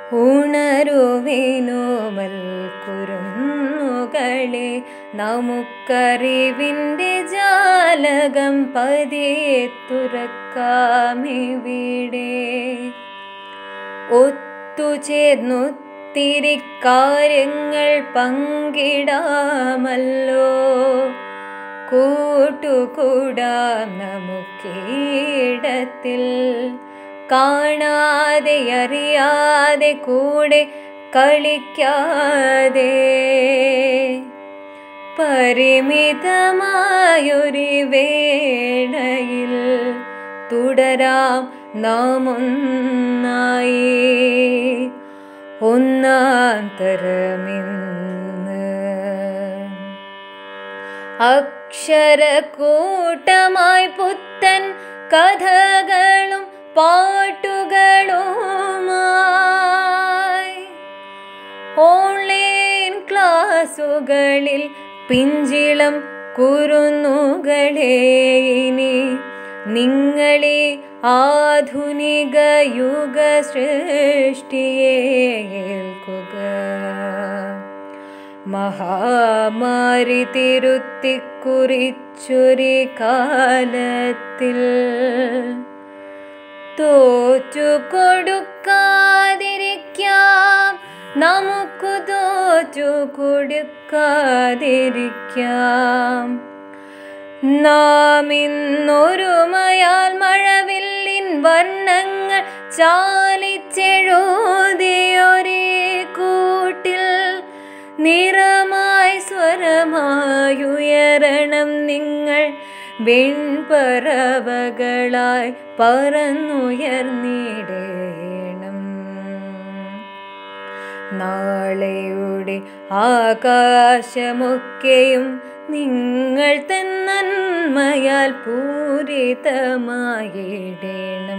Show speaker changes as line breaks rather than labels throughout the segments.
ഉണരുവിനോമൽ കുരുന്നുകളെ നമുക്കറിവിൻ്റെ ജാലകം പതിയെ തുറക്കാമിവിടെ ഒത്തുചേർന്നൊത്തിരി കാര്യങ്ങൾ പങ്കിടാമല്ലോ കൂട്ടുകൂടാം നമുക്കിടത്തിൽ കാണാതെ അറിയാതെ കൂടെ കളിക്കാതെ പരിമിതമായൊരു വേളയിൽ തുടരാം നാം ഒന്നായി ഒന്നാം തരമിന്ന് അക്ഷരക്കൂട്ടമായി പുത്തൻ കഥകളും പാട്ടുകളുമായി ഓൺലൈൻ ക്ലാസുകളിൽ പിഞ്ചിളം കുരുന്നുകളെ ഇനി നിങ്ങളെ ആധുനിക യുഗ സൃഷ്ടിയെ ഏൽക്കുക മഹാമാരി തിരുത്തിക്കുറിച്ചൊരു കാലത്തിൽ തോറ്റു കൊടുക്കാതിരിക്കാം നമുക്ക് തോറ്റു കൊടുക്കാതിരിക്കാം നാം ഇന്നൊരുമയാൽ മഴവില്ലിൻ വർണ്ണങ്ങൾ ചാലിച്ചെഴുതിയൊരേ കൂട്ടിൽ നിറമായി സ്വരമായുയരണം നിങ്ങൾ വെൺപറവകളായി പറന്നുയർന്നിടേണം നാളെയുടെ ആകാശമൊക്കെയും നിങ്ങൾ തന്നന്മയാൽ പൂരിതമായിടണം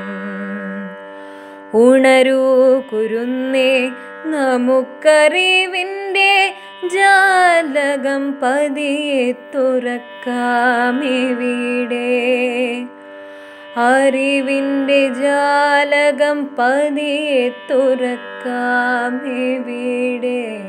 ഉണരൂ കുരുന്നേ നമുക്കറിവിൻ്റെ ജാലകം പതിയെ തുറക്കാമിവിടെ അറിവിൻ്റെ ജാലകം പതിയെ തുറക്കാമിവിടെ